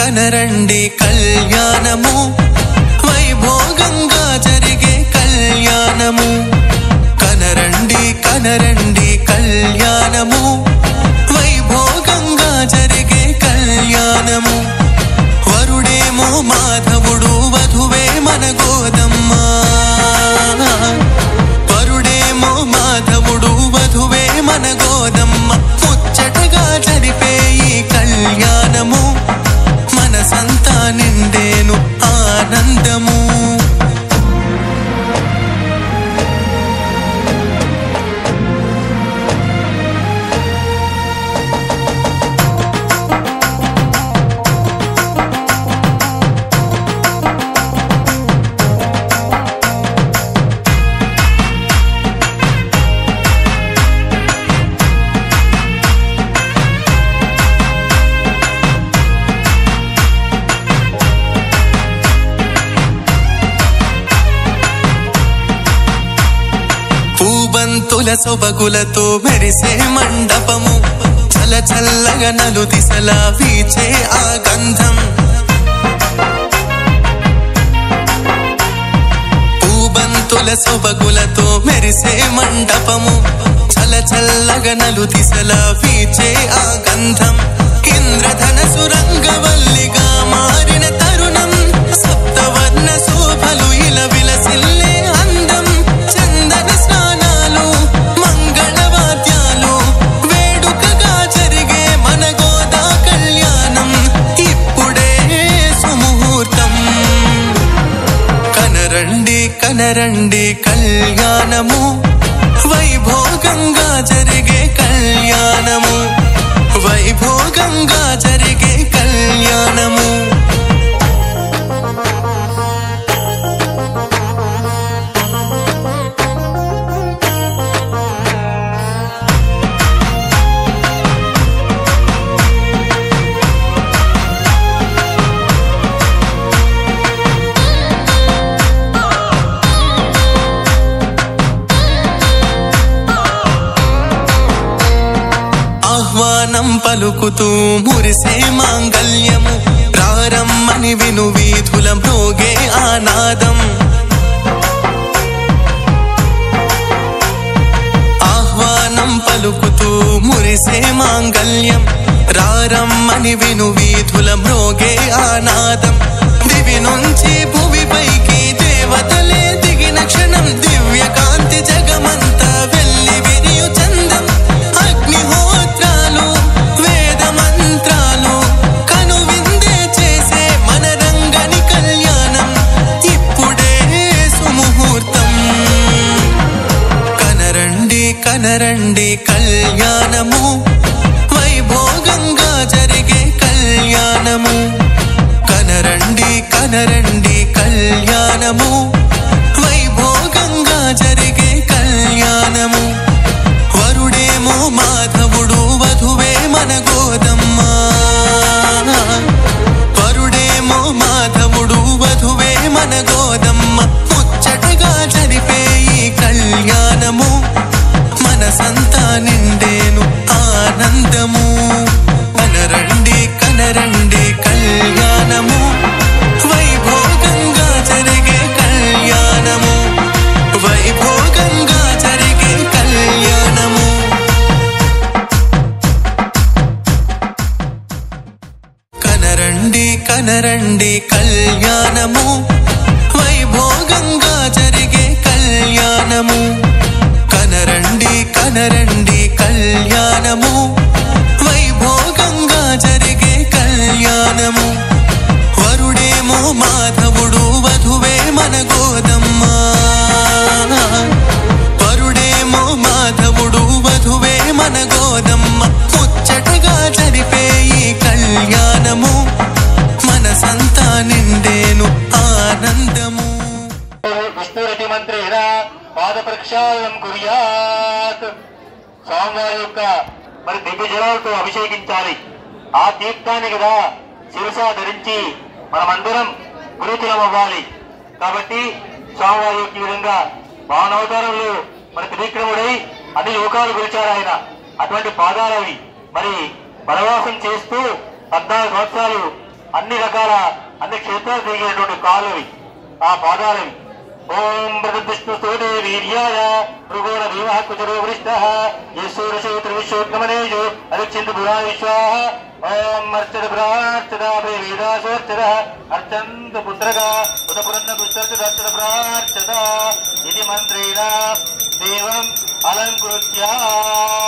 కనరండి కళ్యాణము వైభోగంగా జరిగే కళ్యాణము కనరండి కనరండి కళ్యాణము వైభోగంగా జరిగే కళ్యాణము వరుడేమో మాధవుడు వధువే మన గోదమ్మ వరుడేమో మాధవుడు వధువే మన గోదమ్మ ముచ్చటగా జరిపే ఈ కళ్యాణము మనసంతా నిండేను ఆనందము పూబంతుల సొబగులతో మెరిసే మండపము చల చల్లగా నలు దిశలా వీచే ఆ గంధం పూబంతుల సొబగులతో మెరిసే మండపము చల చల్లగా నలు దిశలా వీచే ఆ గంధం ఇంద్రధనసు రంగవల్లిగా మారిన తరుణం సప్తవర్ణ శోభలు ఇలా విలసిల్లే అందం చందన స్నానాలు మంగళవాద్యాలు వేడుకగా జరిగే మన గోదా కళ్యాణం ఇప్పుడే సుముహూర్తం కనరండి కనరండి కళ్యాణము వైభోగంగా జరిగే కళ్యాణము వైభోగంగా జరిగే కళ్యాణము ఆహ్వానం పలుకుతూ మురిసే మాంగల్యము ప్రారమ్మని విను వీధుల మ్రోగే ఆనాదం ఆహ్వానం పలుకుతూ మురిసే మాంగల్యం రారమ్మని విను వీధుల మ్రోగే ఆనాదం దివి నుంచి భువిపైకి దేవతలే దిగిన క్షణం దివ్య కాంతి జగమంతా వెళ్ళి విరియు చందం అగ్నిహోత్రాలు వేద మంత్రాలు కనువిందే చేసే మన రంగని కళ్యాణం ఇప్పుడే సుముహూర్తం కనరండి కనరండి కళ్యాణము వైభోగంగా జరిగే కళ్యాణము కనరండి కనరండి కళ్యాణము వైభోగంగా జరిగే కళ్యాణము వరుడేమో మాధవుడు వధువే మన గోదమ్మ వరుడేమో మాధవుడు వధువే మన గోదమ్మ ముచ్చటగా జరిపే ఈ కళ్యాణము మనసంతా నిండేను ఆనందము కనరండి కనరండి కళ్యాణము వైభోగంగా జరిగే కళ్యాణము వైభోగంగా జరిగే కళ్యాణము కనరండి కనరండి కళ్యాణము వైభోగంగా జరిగే కళ్యాణము కనరండి కనరండి కళ్యాణము వైభోగంగా జరిగే కళ్యాణము వరుడేమో మాధవుడు వధువే మన గోదమ్మ వరుడేమో మాధవుడు వధువే మన గోదమ్మ ముచ్చటగా జరిపే ఈ కళ్యాణము మనసంతా నిండేను ఆనందము విష్ణురతి మంత్రేణ పాద ప్రక్షాళనం కుర్యాత్ స్వామివారి యొక్క మరి దివ్య జలాలతో అభిషేకించాలి ఆ తీర్థాన్ని కదా శిరస ధరించి మనమందరం గురుతులం అవ్వాలి కాబట్టి స్వామివారి యొక్క ఈ విధంగా మానవతారంలో మరి త్రివిక్రముడై అన్ని లోకాలు గురిచారు ఆయన అటువంటి పాదాలవి మరి వనవాసం చేస్తూ పద్నాలుగు సంవత్సరాలు అన్ని రకాల అన్ని క్షేత్రాలు తిరిగేటువంటి కాలువి ఆ పాదాలవి ఓం ప్రతిష్ణు స్తోటే వీర్యాయ భృగోణ భీమ కుచరో వృష్ట యశోరశోత్ర విశ్వోత్కమనేజో అరిచిందు పురా విశ్వాహ ఓం అర్చద ప్రార్చద వేదాసోర్చద అర్చంత పుత్రగా ఉదపురన్న పుస్తర్చద అర్చద ప్రార్చద ఇది మంత్రేణ దేవం అలంకృత్య